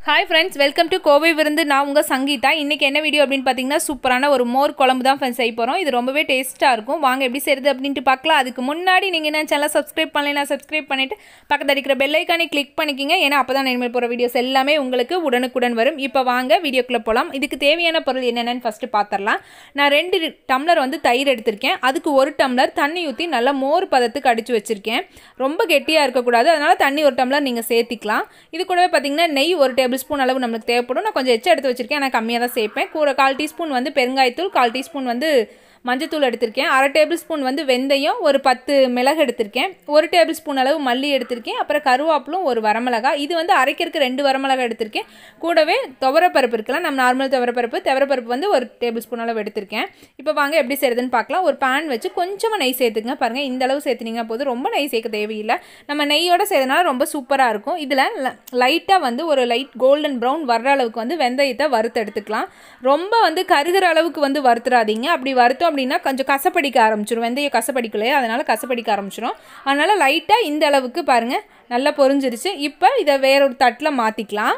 hi friends welcome to Kovai Virundhu நான் உங்கள் சங்கீதா இன்றைக்கி என்ன வீடியோ அப்படின்னு பார்த்தீங்கன்னா சூப்பரான ஒரு மோர் குழம்பு தான் ஃப்ரெண்ட்ஸ் செய்ய போகிறோம் இது ரொம்பவே டேஸ்ட்டாக இருக்கும் வாங்க எப்படி செய்யுது அப்படின்ட்டு பார்க்கலாம் அதுக்கு முன்னாடி நீங்கள் என்ன சேனல் சப்ஸ்கிரைப் பண்ணலைன்னா சப்ஸ்கிரைப் பண்ணிவிட்டு பக்கத்தில் இருக்கிற பெல்லைக்கானே கிளிக் பண்ணிக்கிங்க ஏன்னா அப்போ தான் இனிமேல் போகிற வீடியோஸ் எல்லாமே உங்களுக்கு உடனுக்குடன் வரும் இப்போ வாங்க வீடியோக்குள்ளே போகலாம் இதுக்கு தேவையான பொருள் என்னென்னு ஃபஸ்ட்டு பார்த்துடலாம் நான் ரெண்டு டம்ளர் வந்து தயிர் எடுத்திருக்கேன் அதுக்கு ஒரு டம்ளர் தண்ணி ஊற்றி நல்லா மோர் பதத்துக்கு அடித்து வச்சுருக்கேன் ரொம்ப கெட்டியாக இருக்கக்கூடாது அதனால் தண்ணி ஒரு டம்ளர் நீங்கள் சேர்த்திக்கலாம் இது கூடவே பார்த்தீங்கன்னா நெய் ஒரு டேபிள் ஸ்பூன் அளவு நம்மளுக்கு தேவைப்படும் நான் கொஞ்சம் எச்சா எடுத்து வச்சிருக்கேன் நான் கம்மியாக தான் சேர்ப்பேன் கூட கால் டீஸ்பூன் வந்து பெருங்காயத்தூள் கால் டீஸ்பூன் வந்து மஞ்சத்தூள் எடுத்திருக்கேன் அரை டேபிள் ஸ்பூன் வந்து வெந்தயம் ஒரு பத்து மிளகு எடுத்திருக்கேன் ஒரு டேபிள் ஸ்பூன் அளவு மல்லி எடுத்திருக்கேன் அப்புறம் கருவேப்பிலும் ஒரு வரமிளகாய் இது வந்து அரைக்கிறதுக்கு ரெண்டு வரமிளகாய் எடுத்திருக்கேன் கூடவே துவரப்பருப்பு இருக்கலாம் நம்ம நார்மல் துவரப்பருப்பு துவரப்பருப்பு வந்து ஒரு டேபிள் ஸ்பூன் அளவு எடுத்திருக்கேன் இப்போ வாங்க எப்படி செய்யுதுன்னு பார்க்கலாம் ஒரு பேன் வச்சு கொஞ்சமாக நெய் சேர்த்துங்க பாருங்கள் இந்த அளவு சேர்த்துனீங்க போது ரொம்ப நெய் சேர்க்க தேவையில்லை நம்ம நெய்யோட செய்யறதுனால ரொம்ப சூப்பராக இருக்கும் இதில் லைட்டாக வந்து ஒரு லைட் கோல்டன் ப்ரௌன் வர்ற அளவுக்கு வந்து வெந்தயத்தை வறுத்து எடுத்துக்கலாம் ரொம்ப வந்து கருகிற அளவுக்கு வந்து வறுத்துறாதீங்க அப்படி வறுத்தோம் அப்படின்னா கொஞ்சம் கசப்படிக்க ஆரம்பிச்சிடும் வெந்தயம் கசப்படிக்கலையே அதனால் கசப்படிக்க ஆரம்பிச்சிடும் அதனால் லைட்டாக இந்த அளவுக்கு பாருங்கள் நல்லா பொரிஞ்சிருச்சு இப்போ இதை வேற ஒரு தட்டில் மாற்றிக்கலாம்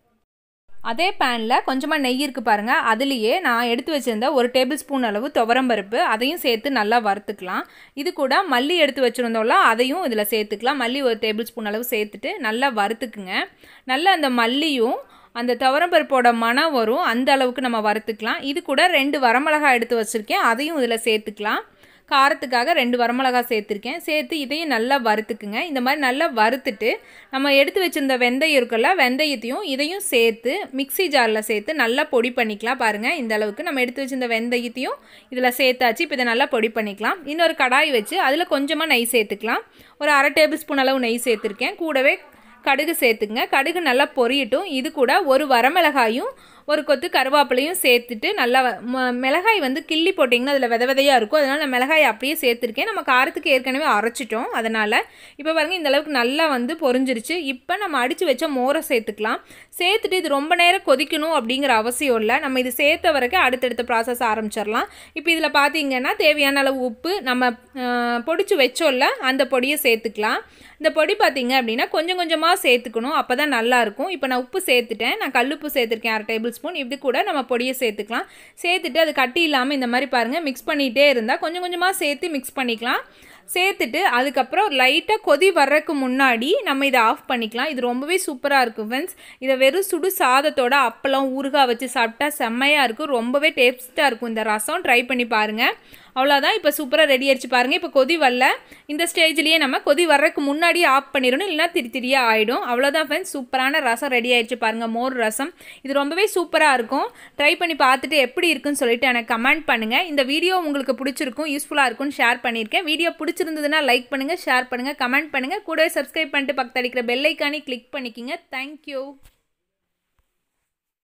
அதே பேனில் கொஞ்சமாக நெய் இருக்குது பாருங்கள் அதுலேயே நான் எடுத்து வச்சுருந்த ஒரு டேபிள் ஸ்பூன் அளவு துவரம்பருப்பு அதையும் சேர்த்து நல்லா வறுத்துக்கலாம் இது கூட மல்லி எடுத்து வச்சுருந்தோம்ல அதையும் இதில் சேர்த்துக்கலாம் மல்லி ஒரு டேபிள் ஸ்பூன் அளவு சேர்த்துட்டு நல்லா வறுத்துக்குங்க நல்லா அந்த மல்லியும் அந்த துவரம்பருப்போட மனம் வரும் அந்த அளவுக்கு நம்ம வறுத்துக்கலாம் இது கூட ரெண்டு வரமிளகாய் எடுத்து வச்சுருக்கேன் அதையும் இதில் சேர்த்துக்கலாம் காரத்துக்காக ரெண்டு வரமிளகாய் சேர்த்துருக்கேன் சேர்த்து இதையும் நல்லா வறுத்துக்குங்க இந்த மாதிரி நல்லா வறுத்துட்டு நம்ம எடுத்து வச்சுருந்த வெந்தயம் இருக்குல்ல வெந்தயத்தையும் இதையும் சேர்த்து மிக்சி ஜாரில் சேர்த்து நல்லா பொடி பண்ணிக்கலாம் பாருங்கள் இந்த அளவுக்கு நம்ம எடுத்து வச்சுருந்த வெந்தயத்தையும் இதில் சேர்த்தாச்சு இப்போ இதை நல்லா பொடி பண்ணிக்கலாம் இன்னொரு கடாய் வச்சு அதில் கொஞ்சமாக நெய் சேர்த்துக்கலாம் ஒரு அரை டேபிள் ஸ்பூன் அளவு நெய் சேர்த்துருக்கேன் கூடவே கடுகு சேர்த்துங்க கடுகு நல்லா பொரியட்டும் இது கூட ஒரு வரமிளகாயும் ஒரு கொத்து கருவேப்பிலையும் சேர்த்துட்டு நல்லா மிளகாய் வந்து கிள்ளி போட்டிங்கன்னா அதில் வித விதையாக இருக்கும் அதனால் நான் மிளகாய் அப்படியே சேர்த்துருக்கேன் நம்ம காரத்துக்கு ஏற்கனவே அரைச்சிட்டோம் அதனால் இப்போ பாருங்கள் இந்த அளவுக்கு நல்லா வந்து பொரிஞ்சிருச்சு இப்போ நம்ம அடித்து வச்ச மோரை சேர்த்துக்கலாம் சேர்த்துட்டு இது ரொம்ப நேரம் கொதிக்கணும் அப்படிங்கிற அவசியம் இல்லை நம்ம இது சேர்த்த வரைக்கும் அடுத்தடுத்த ப்ராசஸ் ஆரம்பிச்சிடலாம் இப்போ இதில் பார்த்தீங்கன்னா தேவையான அளவு உப்பு நம்ம பொடிச்சு வச்சோம்ல அந்த பொடியை சேர்த்துக்கலாம் இந்த பொடி பார்த்தீங்க அப்படின்னா கொஞ்சம் கொஞ்சமாக சேர்த்துக்கணும் அப்போ தான் நல்லாயிருக்கும் இப்போ நான் உப்பு சேர்த்துட்டேன் நான் கல்லுப்பு சேர்த்துருக்கேன் அரை டேபிள் ஸ்பூன் இப்படி கூட நம்ம பொடியை சேர்த்துக்கலாம் சேர்த்துட்டு அது கட்டி இல்லாமல் இந்த மாதிரி பாருங்கள் மிக்ஸ் பண்ணிகிட்டே இருந்தால் கொஞ்சம் கொஞ்சமாக சேர்த்து மிக்ஸ் பண்ணிக்கலாம் சேர்த்துட்டு அதுக்கப்புறம் லைட்டாக கொதி வர்றதுக்கு முன்னாடி நம்ம இதை ஆஃப் பண்ணிக்கலாம் இது ரொம்பவே சூப்பராக இருக்கும் ஃப்ரெண்ட்ஸ் இதை வெறும் சுடு சாதத்தோட அப்பளம் ஊறுகாய் வச்சு சாப்பிட்டா செம்மையாக இருக்கும் ரொம்பவே டேஸ்ட்டாக இருக்கும் இந்த ரசம் ட்ரை பண்ணி பாருங்கள் அவ்வளோதான் இப்போ சூப்பராக ரெடி ஆயிடுச்சு பாருங்கள் இப்போ கொதி வரல இந்த ஸ்டேஜ்லேயே நம்ம கொதி வர்றதுக்கு முன்னாடியே ஆஃப் பண்ணிடணும் இல்லைனா திரி திரியாக ஆகிடும் அவ்வளோதான் ஃப்ரெண்ட்ஸ் சூப்பரான ரசம் ரெடி ஆயிடுச்சு பாருங்கள் மோர் ரசம் இது ரொம்பவே சூப்பராக இருக்கும் ட்ரை பண்ணி பார்த்துட்டு எப்படி இருக்குன்னு சொல்லிட்டு எனக்கு கமெண்ட் பண்ணுங்கள் இந்த வீடியோ உங்களுக்கு பிடிச்சிருக்கும் யூஸ்ஃபுல்லாக இருக்கும்னு ஷேர் பண்ணியிருக்கேன் வீடியோ பிடிச்சிருந்ததுன்னா லைக் பண்ணுங்கள் ஷேர் பண்ணுங்கள் கமெண்ட் பண்ணுங்கள் கூடவே சப்ஸ்கிரைப் பண்ணிட்டு பக்கத்தில் அடிக்கிற பெல்லைக்கானி கிளிக் பண்ணிக்கிங்க தேங்க்யூ